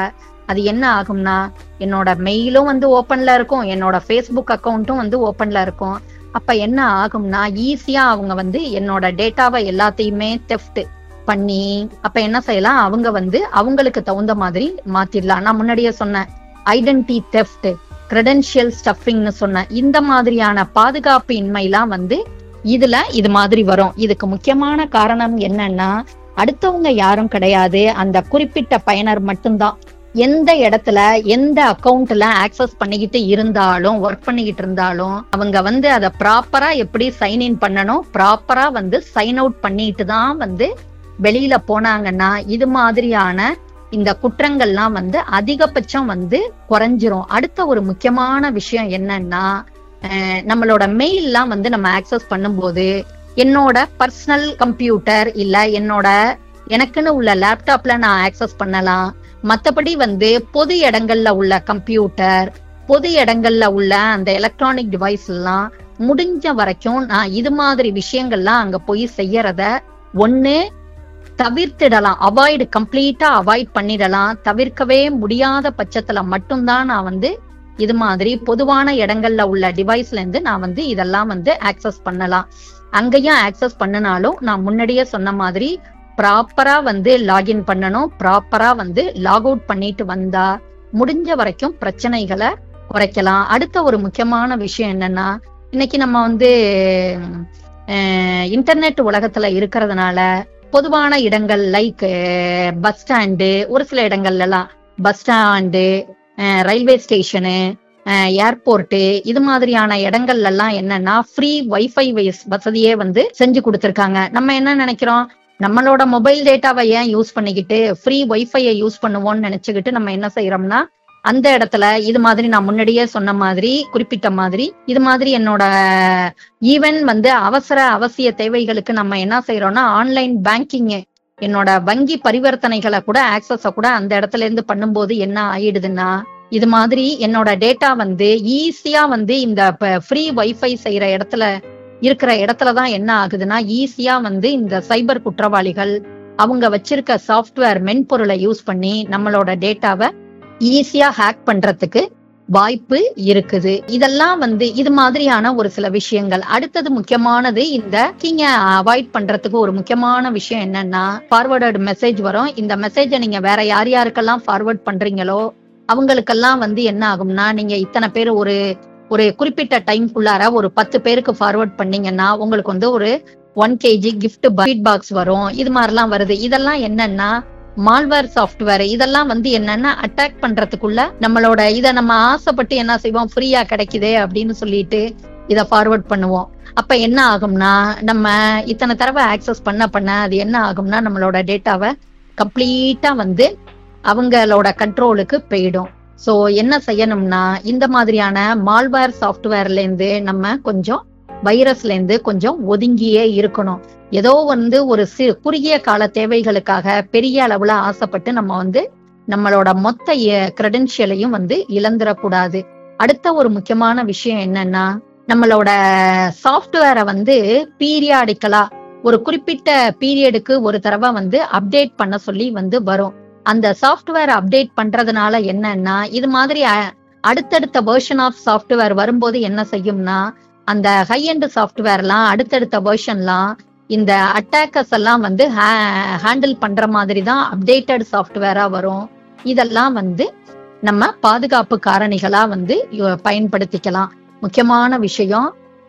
அது என்ன ஆகும்னா என்னோட மெயிலும் வந்து ஓப்பன்ல இருக்கும் என்னோட ஃபேஸ்புக் அக்கௌண்ட்டும் வந்து ஓப்பன்ல இருக்கும் அப்ப என்ன ஆகும்னா ஈஸியா அவங்க வந்து என்னோட டேட்டாவை எல்லாத்தையுமே தெஃப்ட் பண்ணி அப்ப என்ன செய்யலாம் அவங்க வந்து அவங்களுக்கு தகுந்த மாதிரி மாத்திடலாம் நான் முன்னாடியே சொன்னேன் ஐடென்டி தெஃப்ட் கிரெடென்ஷியல் ஸ்டஃபிங்னு சொன்னேன் இந்த மாதிரியான பாதுகாப்பு இன்மைலாம் வந்து இதுல இது மாதிரி வரும் இதுக்கு முக்கியமான காரணம் என்னன்னா அடுத்தவங்க யாரும் கிடையாது அந்த குறிப்பிட்ட பயனர் மட்டும்தான் எந்த இடத்துல எந்த அக்கவுண்ட்ல ஆக்சஸ் பண்ணிக்கிட்டு இருந்தாலும் ஒர்க் பண்ணிக்கிட்டு இருந்தாலும் அவங்க வந்து அதை ப்ராப்பரா எப்படி சைன் இன் பண்ணணும் ப்ராப்பரா வந்து சைன் அவுட் பண்ணிட்டு தான் வந்து வெளியில போனாங்கன்னா இது மாதிரியான இந்த குற்றங்கள்லாம் வந்து அதிகபட்சம் வந்து குறைஞ்சிரும் அடுத்த ஒரு முக்கியமான விஷயம் என்னன்னா அஹ் நம்மளோட மெயில்லாம் வந்து நம்ம ஆக்சஸ் பண்ணும்போது என்னோட பர்சனல் கம்ப்யூட்டர் இல்ல என்னோட எனக்குன்னு உள்ள லேப்டாப்ல நான் ஆக்சஸ் பண்ணலாம் மத்தபடி வந்து பொது இடங்கள்ல உள்ள கம்ப்யூட்டர் பொது இடங்கள்ல உள்ள அந்த எலக்ட்ரானிக் டிவைஸ் எல்லாம் முடிஞ்ச வரைக்கும் நான் இது மாதிரி விஷயங்கள்லாம் அங்க போய் செய்யறத ஒண்ணு தவிர்த்திடலாம் அவாய்டு கம்ப்ளீட்டா அவாய்ட் பண்ணிடலாம் தவிர்க்கவே முடியாத பட்சத்துல மட்டும்தான் நான் வந்து இது மாதிரி பொதுவான இடங்கள்ல உள்ள டிவைஸ்ல இருந்து நான் வந்து இதெல்லாம் வந்து ஆக்சஸ் பண்ணலாம் அங்கேயும் ஆக்சஸ் பண்ணினாலும் நான் முன்னாடியே சொன்ன மாதிரி ப்ராப்பரா வந்து லாகின் பண்ணணும் ப்ராப்பரா வந்து லாக் அவுட் பண்ணிட்டு வந்தா முடிஞ்ச வரைக்கும் பிரச்சனைகளை குறைக்கலாம் அடுத்த ஒரு முக்கியமான விஷயம் என்னன்னா இன்னைக்கு நம்ம வந்து இன்டர்நெட் உலகத்துல இருக்கிறதுனால பொதுவான இடங்கள் லைக் பஸ் ஸ்டாண்டு ஒரு சில இடங்கள்ல எல்லாம் bus stand railway station airport இது மாதிரியான இடங்கள்ல எல்லாம் என்னன்னா ஃப்ரீ வைஃபை வசதியே வந்து செஞ்சு கொடுத்துருக்காங்க நம்ம என்ன நினைக்கிறோம் நம்மளோட மொபைல் டேட்டாவை ஏன் யூஸ் பண்ணிக்கிட்டு ஃப்ரீ வைஃபையை யூஸ் பண்ணுவோம்னு நினைச்சுக்கிட்டு நம்ம என்ன செய்யறோம்னா அந்த இடத்துல இது மாதிரி நான் முன்னாடியே சொன்ன மாதிரி குறிப்பிட்ட மாதிரி இது மாதிரி என்னோட ஈவன் வந்து அவசர அவசிய தேவைகளுக்கு நம்ம என்ன செய்யறோம்னா ஆன்லைன் பேங்கிங் என்னோட வங்கி பரிவர்த்தனைகளை கூட ஆக்சஸ கூட அந்த இடத்துல இருந்து பண்ணும்போது என்ன ஆயிடுதுன்னா இது மாதிரி என்னோட டேட்டா வந்து ஈஸியா வந்து இந்த ஃப்ரீ வைஃபை செய்யற இடத்துல இருக்கிற இடத்துலதான் என்ன ஆகுதுன்னா ஈஸியா வந்து இந்த சைபர் குற்றவாளிகள் அவங்க வச்சிருக்க சாஃப்ட்வேர் மென்பொருளை யூஸ் பண்ணி நம்மளோட டேட்டாவை ஈஸியா ஹேக் பண்றதுக்கு வாய்ப்பு இருக்குது இதெல்லாம் வந்து இது மாதிரியான ஒரு சில விஷயங்கள் அடுத்தது முக்கியமானது இந்த நீங்க அவாய்ட் பண்றதுக்கு ஒரு முக்கியமான விஷயம் என்னன்னா ஃபார்வர்டட் மெசேஜ் வரும் இந்த மெசேஜை நீங்க வேற யார் யாருக்கெல்லாம் ஃபார்வர்ட் பண்றீங்களோ அவங்களுக்கெல்லாம் வந்து என்ன ஆகும்னா நீங்க இத்தனை பேர் ஒரு ஒரு குறிப்பிட்ட டைம்குள்ளார ஒரு பத்து பேருக்கு ஃபார்வர்ட் பண்ணீங்கன்னா உங்களுக்கு வந்து ஒரு ஒன் கேஜி கிஃப்ட் பீட் பாக்ஸ் வரும் இது மாதிரிலாம் வருது இதெல்லாம் என்னன்னா மால்வேர் சாஃப்ட்வேர் இதெல்லாம் வந்து என்னன்னா அட்டாக் பண்றதுக்குள்ள நம்மளோட இத நம்ம ஆசைப்பட்டு என்ன செய்வோம் ஃப்ரீயா கிடைக்குதே அப்படின்னு சொல்லிட்டு இத ஃபார்வர்ட் பண்ணுவோம் அப்ப என்ன ஆகும்னா நம்ம இத்தனை தடவை ஆக்சஸ் பண்ண பண்ண அது என்ன ஆகும்னா நம்மளோட டேட்டாவை கம்ப்ளீட்டா வந்து அவங்களோட கண்ட்ரோலுக்கு போயிடும் சோ என்ன செய்யணும்னா இந்த மாதிரியான மால்வேர் சாஃப்ட்வேர்ல இருந்து நம்ம கொஞ்சம் வைரஸ்ல இருந்து கொஞ்சம் ஒதுங்கியே இருக்கணும் ஏதோ வந்து ஒரு சி குறுகிய கால தேவைகளுக்காக பெரிய அளவுல ஆசைப்பட்டு நம்ம வந்து நம்மளோட மொத்த கிரெடென்ஷியலையும் வந்து இழந்துடக்கூடாது அடுத்த ஒரு முக்கியமான விஷயம் என்னன்னா நம்மளோட சாஃப்ட்வேரை வந்து பீரியாடிக்கலா ஒரு குறிப்பிட்ட பீரியடுக்கு ஒரு தடவை வந்து அப்டேட் பண்ண சொல்லி வந்து வரும் அந்த சாஃப்ட்வேர் அப்டேட் பண்றதுனால என்னன்னா இது மாதிரி அடுத்தடுத்த வெர்ஷன் ஆஃப் சாஃப்ட்வேர் வரும்போது என்ன செய்யும்னா அந்த ஹை எண்ட் சாஃப்ட்வேர்லாம் அடுத்தடுத்த வெர்ஷன்லாம் இந்த அட்டாக்கர்ஸ் எல்லாம் வந்து ஹேண்டில் பண்ற மாதிரி தான் அப்டேட்டட் சாஃப்ட்வேரா வரும் இதெல்லாம் வந்து நம்ம பாதுகாப்பு காரணிகளா வந்து பயன்படுத்திக்கலாம் முக்கியமான விஷயம்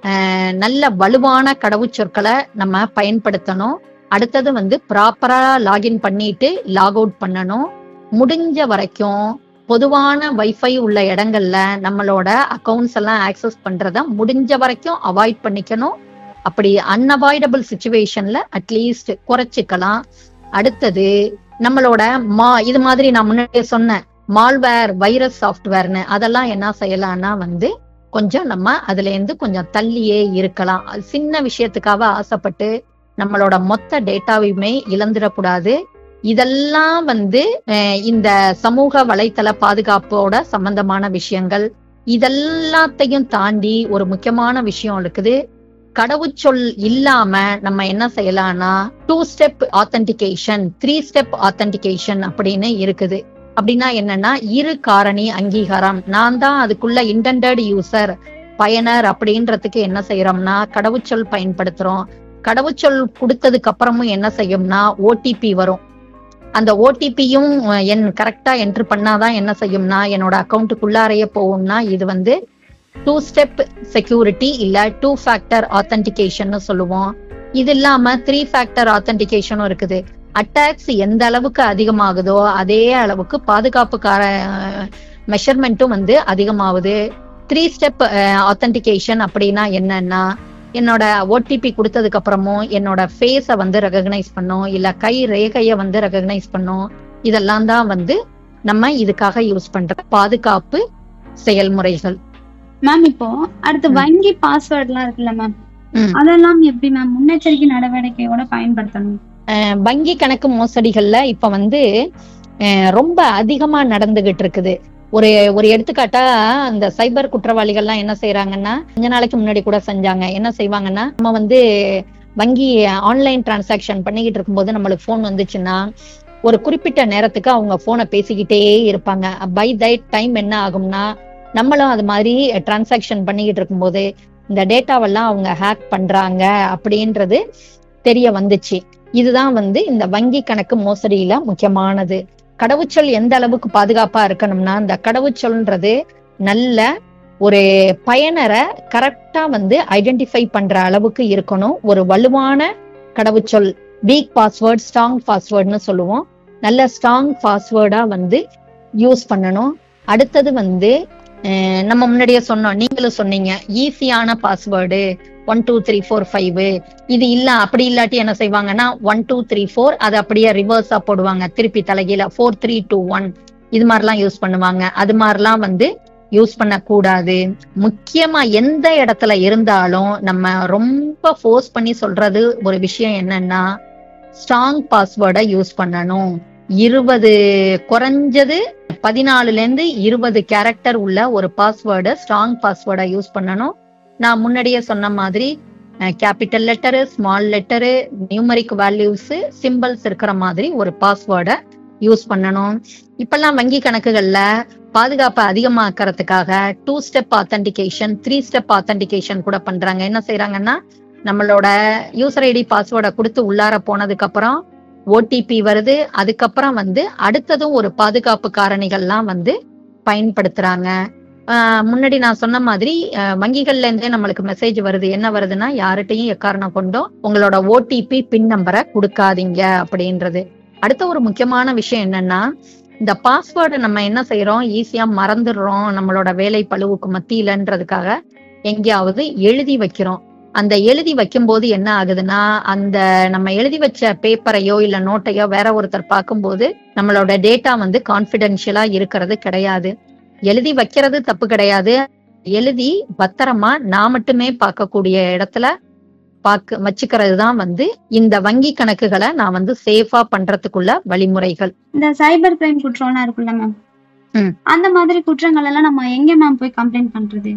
நல்ல வலுவான கடவுச்சொற்களை நம்ம பயன்படுத்தணும் அடுத்தது வந்து ப்ராப்பரா லாகின் பண்ணிட்டு லாக் அவுட் பண்ணணும் முடிஞ்ச வரைக்கும் பொதுவான வைஃபை உள்ள இடங்கள்ல நம்மளோட அக்கௌண்ட்ஸ் எல்லாம் ஆக்சஸ் பண்றத முடிஞ்ச வரைக்கும் அவாய்ட் பண்ணிக்கணும் அப்படி அன்அவாய்டபிள் சுச்சுவேஷன்ல அட்லீஸ்ட் குறைச்சிக்கலாம் அடுத்தது நம்மளோட மா இது மாதிரி நான் முன்னாடியே சொன்னேன் மால்வேர் வைரஸ் சாஃப்ட்வேர்னு அதெல்லாம் என்ன செய்யலாம்னா வந்து கொஞ்சம் நம்ம அதுல இருந்து கொஞ்சம் தள்ளியே இருக்கலாம் சின்ன விஷயத்துக்காக ஆசைப்பட்டு நம்மளோட மொத்த டேட்டாவையுமே இழந்துடக்கூடாது இதெல்லாம் வந்து இந்த சமூக வலைத்தள பாதுகாப்போட சம்பந்தமான விஷயங்கள் இதெல்லாத்தையும் தாண்டி ஒரு முக்கியமான விஷயம் இருக்குது கடவுச்சொல் இல்லாம நம்ம என்ன செய்யலாம்னா two step authentication three step authentication அப்படின்னு இருக்குது அப்படின்னா என்னன்னா இரு காரணி அங்கீகாரம் நான் தான் அதுக்குள்ள இன்டெண்டட் யூசர் பயனர் அப்படின்றதுக்கு என்ன செய்யறோம்னா கடவுச்சொல் பயன்படுத்துறோம் கடவுச்சொல் கொடுத்ததுக்கு அப்புறமும் என்ன செய்யும்னா ஓடிபி வரும் அந்த ஓடிபியும் என் கரெக்டா என்ட்ரு பண்ணாதான் என்ன செய்யும்னா என்னோட அக்கௌண்ட்டுக்குள்ளாரையே போகும்னா இது வந்து டூ ஸ்டெப் செக்யூரிட்டி இல்ல டூ ஃபேக்டர் ஆத்தன்டிகேஷன் சொல்லுவோம் இது இல்லாம த்ரீ ஃபேக்டர் ஆத்தன்டிகேஷனும் இருக்குது அட்டாக்ஸ் எந்த அளவுக்கு அதிகமாகுதோ அதே அளவுக்கு பாதுகாப்புக்கார மெஷர்மெண்ட்டும் வந்து அதிகமாகுது த்ரீ ஸ்டெப் ஆத்தன்டிகேஷன் அப்படின்னா என்னன்னா என்னோட ஓடிபி கொடுத்ததுக்கு அப்புறமும் என்னோட ஃபேஸை வந்து ரெகக்னைஸ் பண்ணும் இல்ல கை ரேகையை வந்து ரெகக்னைஸ் பண்ணும் இதெல்லாம் தான் வந்து நம்ம இதுக்காக யூஸ் பண்ற பாதுகாப்பு செயல்முறைகள் மேம் இப்போ அடுத்து ம். வங்கி பாஸ்வேர்ட்லாம் இருக்குல்ல மேம் ம். அதெல்லாம் எப்படி மேம் முன்னெச்சரிக்கை நடவடிக்கையோட பயன்படுத்தணும் அஹ் வங்கி கணக்கு மோசடிகள்ல இப்ப வந்து அஹ் ரொம்ப அதிகமா நடந்துகிட்டு இருக்குது ஒரு ஒரு எடுத்துக்காட்டா அந்த சைபர் குற்றவாளிகள்லாம் என்ன செய்யறாங்கன்னா கொஞ்ச நாளைக்கு முன்னாடி கூட செஞ்சாங்க என்ன செய்வாங்கன்னா நம்ம வந்து வங்கி ஆன்லைன் டிரான்சாக்ஷன் பண்ணிக்கிட்டு இருக்கும்போது நம்மளுக்கு ஃபோன் வந்துச்சுன்னா ஒரு குறிப்பிட்ட நேரத்துக்கு அவங்க போனை பேசிக்கிட்டே இருப்பாங்க பை தட் டைம் என்ன ஆகும்னா நம்மளும் அது மாதிரி டிரான்சாக்ஷன் பண்ணிக்கிட்டு இருக்கும்போது இந்த டேட்டாவெல்லாம் அவங்க ஹேக் பண்றாங்க அப்படின்றது தெரிய வந்துச்சு இதுதான் வந்து இந்த வங்கி கணக்கு மோசடியில முக்கியமானது கடவுச்சொல் எந்த அளவுக்கு பாதுகாப்பா இருக்கணும்னா இந்த கடவுச்சொல்ன்றது நல்ல ஒரு பயனரை கரெக்டா வந்து ஐடென்டிஃபை பண்ற அளவுக்கு இருக்கணும் ஒரு வலுவான கடவுச்சொல் வீக் பாஸ்வேர்ட் ஸ்ட்ராங் பாஸ்வேர்ட்னு சொல்லுவோம் நல்ல ஸ்ட்ராங் பாஸ்வேர்டா வந்து யூஸ் பண்ணணும் அடுத்தது வந்து அஹ், நம்ம முன்னாடியே சொன்னோம் நீங்களும் சொன்னீங்க ஈஸியான password one two three four five இது இல்ல அப்படி இல்லாட்டி என்ன செய்வாங்கன்னா ஒன் டூ த்ரீ ஃபோர் அதை அப்படியே ரிவர்ஸா போடுவாங்க திருப்பி தலைகீழ ஃபோர் த்ரீ டூ ஒன் இது மாதிரிலாம் யூஸ் பண்ணுவாங்க அது மாதிரிலாம் வந்து யூஸ் பண்ணக்கூடாது முக்கியமா எந்த இடத்துல இருந்தாலும் நம்ம ரொம்ப ஃபோர்ஸ் பண்ணி சொல்றது ஒரு விஷயம் என்னன்னா ஸ்ட்ராங் பாஸ்வேர்டை யூஸ் பண்ணணும் இருபது குறைஞ்சது பதினாலுல இருந்து இருபது கேரக்டர் உள்ள ஒரு பாஸ்வேர்டை ஸ்ட்ராங் பாஸ்வேர்டை யூஸ் பண்ணணும் நான் முன்னாடியே சொன்ன மாதிரி capital letter small letter numeric values symbols இருக்கிற மாதிரி ஒரு பாஸ்வேர்டை யூஸ் பண்ணணும் இப்பெல்லாம் வங்கி கணக்குகள்ல பாதுகாப்பை அதிகமாக்கறதுக்காக two step authentication three step authentication கூட பண்றாங்க என்ன செய்யறாங்கன்னா நம்மளோட யூசர் ஐடி பாஸ்வேர்டை கொடுத்து உள்ளார போனதுக்கு அப்புறம் ஓடிபி வருது அதுக்கப்புறம் வந்து அடுத்ததும் ஒரு பாதுகாப்பு காரணிகள்லாம் வந்து பயன்படுத்துறாங்க ஆஹ் முன்னாடி நான் சொன்ன மாதிரி ஆஹ் வங்கிகள்ல இருந்தே நம்மளுக்கு மெசேஜ் வருது என்ன வருதுன்னா யார்கிட்டயும் எக்காரணம் கொண்டும் உங்களோட ஓடிபி பின் நம்பரை கொடுக்காதீங்க அப்படின்றது அடுத்த ஒரு முக்கியமான விஷயம் என்னன்னா இந்த பாஸ்வேர்டை நம்ம என்ன செய்யறோம் ஈஸியா மறந்துடுறோம் நம்மளோட வேலை பழுவுக்கு மத்தியிலன்றதுக்காக எங்கேயாவது எழுதி வைக்கிறோம் அந்த எழுதி வைக்கும்போது என்ன ஆகுதுன்னா அந்த நம்ம எழுதி வச்ச பேப்பரையோ இல்ல நோட்டையோ வேற ஒருத்தர் பார்க்கும்போது நம்மளோட டேட்டா வந்து கான்பிடென்ஷியலா இருக்கிறது கிடையாது எழுதி வைக்கிறது தப்பு கிடையாது எழுதி பத்திரமா நான் மட்டுமே பார்க்கக்கூடிய இடத்துல பாக்க வச்சுக்கிறது தான் வந்து இந்த வங்கி கணக்குகளை நான் வந்து சேஃபா பண்றதுக்குள்ள வழிமுறைகள் இந்த சைபர் கிரைம் குற்றம்லாம் இருக்குல்ல மேம் ம். அந்த மாதிரி குற்றங்கள் எல்லாம் நம்ம எங்க மேம் போய் கம்ப்ளைண்ட் பண்றது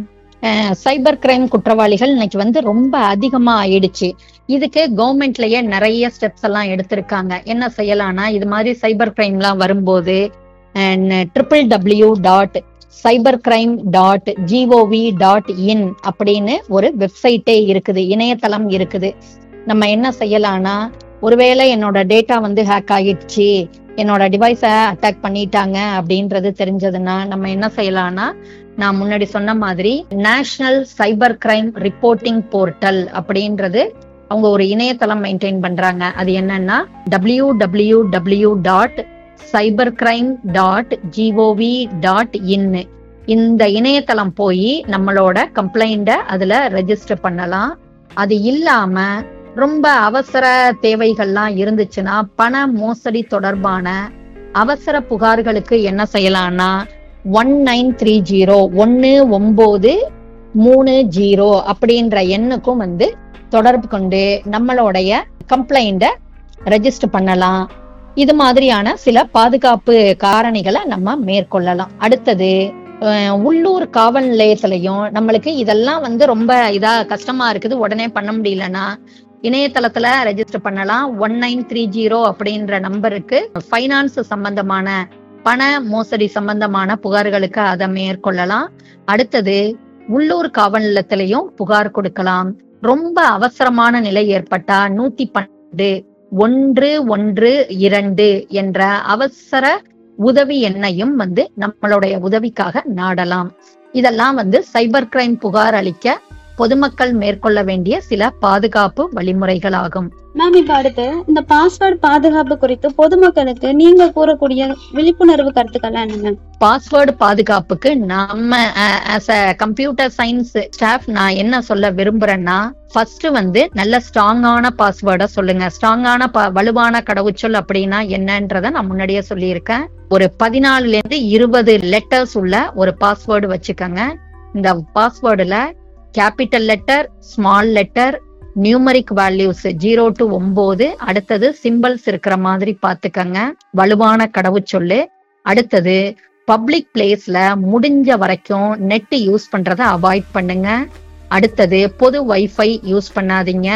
சைபர் கிரைம் குற்றவாளிகள் இன்னைக்கு வந்து ரொம்ப அதிகமா ஆயிடுச்சு இதுக்கு கவர்மெண்ட்லயே நிறைய ஸ்டெப்ஸ் எல்லாம் எடுத்திருக்காங்க என்ன செய்யலாம்னா இது மாதிரி சைபர் கிரைம்லாம் வரும்போது triple W dot cyber crime dot gov dot in அப்படின்னு ஒரு வெப்சைட்டே இருக்குது இணையதளம் இருக்குது நம்ம என்ன செய்யலாம்னா ஒருவேளை என்னோட டேட்டா வந்து ஹேக் ஆகிடுச்சு என்னோட டிவைஸை அட்டாக் பண்ணிட்டாங்க அப்படின்றது தெரிஞ்சதுன்னா நம்ம என்ன செய்யலாம்னா நான் முன்னாடி சொன்ன மாதிரி national cyber crime reporting portal அப்படின்றது அவங்க ஒரு இணையதளம் மெயின்டைன் பண்றாங்க அது என்னன்னா W W W dot cyber crime dot gov dot in இந்த இணையதளம் போய் நம்மளோட கம்ப்ளைண்ட அதுல ரெஜிஸ்டர் பண்ணலாம் அது இல்லாம ரொம்ப அவசர தேவைகள்லாம் இருந்துச்சுன்னா பண மோசடி தொடர்பான அவசர புகார்களுக்கு என்ன செய்யலாம்னா ஒன் நைன் த்ரீ ஜீரோ ஒன்னு ஒன்பது மூணு ஜீரோ அப்படின்ற எண்ணுக்கும் வந்து தொடர்பு கொண்டு நம்மளுடைய கம்ப்ளைண்ட ரெஜிஸ்டர் பண்ணலாம் இது மாதிரியான சில பாதுகாப்பு காரணிகளை நம்ம மேற்கொள்ளலாம் அடுத்தது அஹ், உள்ளூர் காவல் நிலையத்திலையும் நம்மளுக்கு இதெல்லாம் வந்து ரொம்ப இதா கஷ்டமா இருக்குது உடனே பண்ண முடியலன்னா இணையதளத்துல ரெஜிஸ்டர் பண்ணலாம் ஒன் நைன் த்ரீ ஜீரோ அப்படின்ற நம்பருக்கு ஃபைனான்ஸ் சம்பந்தமான பண மோசடி சம்பந்தமான புகார்களுக்கு அதை மேற்கொள்ளலாம் அடுத்தது உள்ளூர் காவல் நிலையத்திலையும் புகார் கொடுக்கலாம் ரொம்ப அவசரமான நிலை ஏற்பட்டா நூத்தி பன்னெண்டு ஒன்று ஒன்று இரண்டு என்ற அவசர உதவி எண்ணையும் வந்து நம்மளுடைய உதவிக்காக நாடலாம் இதெல்லாம் வந்து சைபர் கிரைம் புகார் அளிக்க பொதுமக்கள் மேற்கொள்ள வேண்டிய சில பாதுகாப்பு வழிமுறைகளாகும் மேம் இப்ப அடுத்து இந்த பாஸ்வேர்ட் பாதுகாப்பு குறித்து பொதுமக்களுக்கு நீங்க கூறக்கூடிய விழிப்புணர்வு கருத்துக்கள் என்ன மேம் பாஸ்வேர்டு பாதுகாப்புக்கு நம்ம as a computer science staff நான் என்ன சொல்ல விரும்புறேன்னா ஃபர்ஸ்ட் வந்து நல்ல ஸ்ட்ராங்கான பாஸ்வேர்டை சொல்லுங்க ஸ்ட்ராங்கான வலுவான கடவுச்சொல் அப்படின்னா என்னன்றத நான் முன்னாடியே சொல்லியிருக்கேன் ஒரு பதினாலுல இருந்து இருபது லெட்டர்ஸ் உள்ள ஒரு பாஸ்வேர்டு வச்சுக்கோங்க இந்த பாஸ்வேர்டுல capital letter small letter numeric values zero to ஒன்பது அடுத்தது சிம்பிள்ஸ் இருக்கிற மாதிரி பாத்துக்கங்க வலுவான கடவுச்சொல்லு அடுத்தது பப்ளிக் பிளேஸ்ல முடிஞ்ச வரைக்கும் நெட் யூஸ் பண்றத அவாய்ட் பண்ணுங்க அடுத்தது பொது வைஃபை யூஸ் பண்ணாதீங்க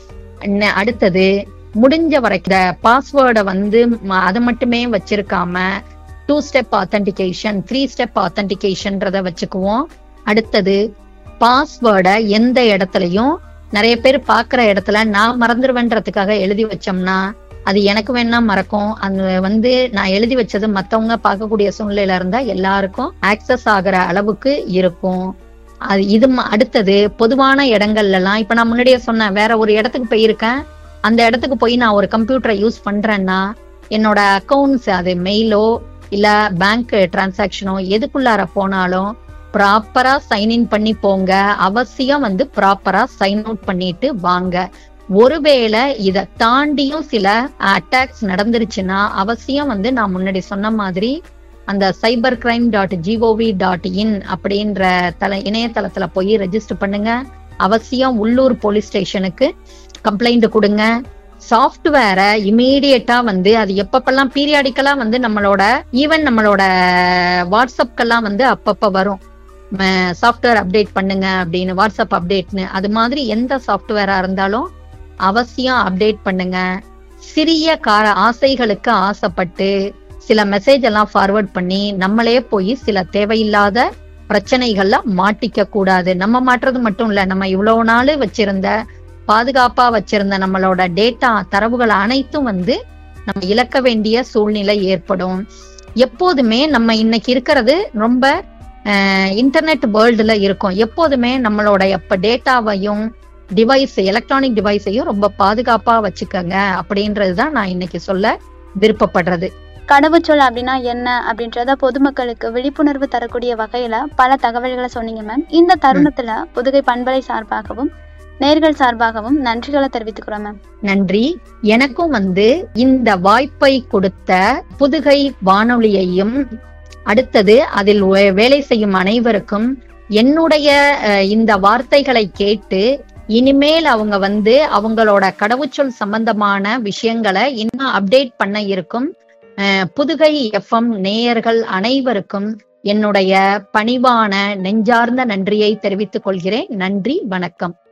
ந- அடுத்தது முடிஞ்ச வரைக்கும் பாஸ்வேர்டை வந்து ம- அதை மட்டுமே வச்சிருக்காம two step authentication three step ஆத்தன்டிகேஷன்றத வச்சுக்குவோம் அடுத்தது பாஸ்வேர்டை எந்த இடத்துலயும் நிறைய பேர் பாக்குற இடத்துல நான் மறந்துடுவேன்றதுக்காக எழுதி வச்சோம்னா அது எனக்கு வேணா மறக்கும் அது வந்து நான் எழுதி வச்சது மத்தவங்க பார்க்கக்கூடிய சூழ்நிலையில இருந்தா எல்லாருக்கும் ஆக்சஸ் ஆகுற அளவுக்கு இருக்கும் அது இது ம- அடுத்தது பொதுவான இடங்கள்ல எல்லாம் இப்ப நான் முன்னாடியே சொன்னேன் வேற ஒரு இடத்துக்கு போயிருக்கேன் அந்த இடத்துக்கு போய் நான் ஒரு கம்ப்யூட்டரை யூஸ் பண்றேன்னா என்னோட அக்கவுண்ட்ஸ் அது மெயிலோ இல்ல பேங்க் டிரான்சாக்ஷனோ எதுக்குள்ளார போனாலும் ப்ராப்பரா சைன் இன் பண்ணி போங்க அவசியம் வந்து ப்ராப்பரா சைன் அவுட் பண்ணிட்டு வாங்க ஒருவேளை இத தாண்டியும் சில அட்டாக்ஸ் நடந்துருச்சுன்னா அவசியம் வந்து நான் முன்னாடி சொன்ன மாதிரி அந்த cyber crime dot gov dot in அப்படின்ற தல இணையதளத்துல போய் ரெஜிஸ்டர் பண்ணுங்க அவசியம் உள்ளூர் போலீஸ் ஸ்டேஷனுக்கு கம்ப்ளைண்ட் கொடுங்க சாஃப்ட்வேரை இமீடியட்டா வந்து அது எப்பப்பெல்லாம் பீரியாடிக்கலா வந்து நம்மளோட ஈவன் நம்மளோட வாட்ஸ்அப்கெல்லாம் வந்து அப்பப்ப வரும் சாஃப்ட்வேர் அப்டேட் பண்ணுங்க அப்படின்னு வாட்ஸ்அப் அப்டேட்னு அது மாதிரி எந்த சாஃப்ட்வேரா இருந்தாலும் அவசியம் அப்டேட் பண்ணுங்க சிறிய கார ஆசைகளுக்கு ஆசைப்பட்டு சில மெசேஜ் எல்லாம் ஃபார்வர்ட் பண்ணி நம்மளே போய் சில தேவையில்லாத பிரச்சனைகள்ல மாட்டிக்க கூடாது நம்ம மாட்டுறது மட்டும் இல்ல நம்ம இவ்வளவு நாள் வச்சிருந்த பாதுகாப்பா வச்சிருந்த நம்மளோட டேட்டா தரவுகள் அனைத்தும் வந்து நம்ம இழக்க வேண்டிய சூழ்நிலை ஏற்படும் எப்போதுமே நம்ம இன்னைக்கு இருக்கிறது ரொம்ப இன்டர்நெட் வேர்ல்டுல இருக்கும் எப்போதுமே நம்மளோட எப்ப டேட்டாவையும் டிவைஸ் எலக்ட்ரானிக் டிவைஸையும் ரொம்ப பாதுகாப்பா வச்சுக்கோங்க அப்படின்றதுதான் நான் இன்னைக்கு சொல்ல விருப்பப்படுறது கடவுச்சொல் அப்படின்னா என்ன அப்படின்றத பொதுமக்களுக்கு விழிப்புணர்வு தரக்கூடிய வகையில பல தகவல்களை சொன்னீங்க மேம் இந்த தருணத்துல புதுகை பண்பலை சார்பாகவும் நேர்கள் சார்பாகவும் நன்றிகளை தெரிவித்துக்கிறோம் மேம் நன்றி எனக்கும் வந்து இந்த வாய்ப்பை கொடுத்த புதுகை வானொலியையும் அடுத்தது அதில் வே- வேலை செய்யும் அனைவருக்கும் என்னுடைய அஹ், இந்த வார்த்தைகளை கேட்டு இனிமேல் அவங்க வந்து அவங்களோட கடவுச்சொல் சம்பந்தமான விஷயங்களை இன்னும் அப்டேட் பண்ண இருக்கும் அஹ், புதுகை எஃப்எம் நேயர்கள் அனைவருக்கும் என்னுடைய பணிவான நெஞ்சார்ந்த நன்றியை தெரிவித்துக் கொள்கிறேன் நன்றி வணக்கம்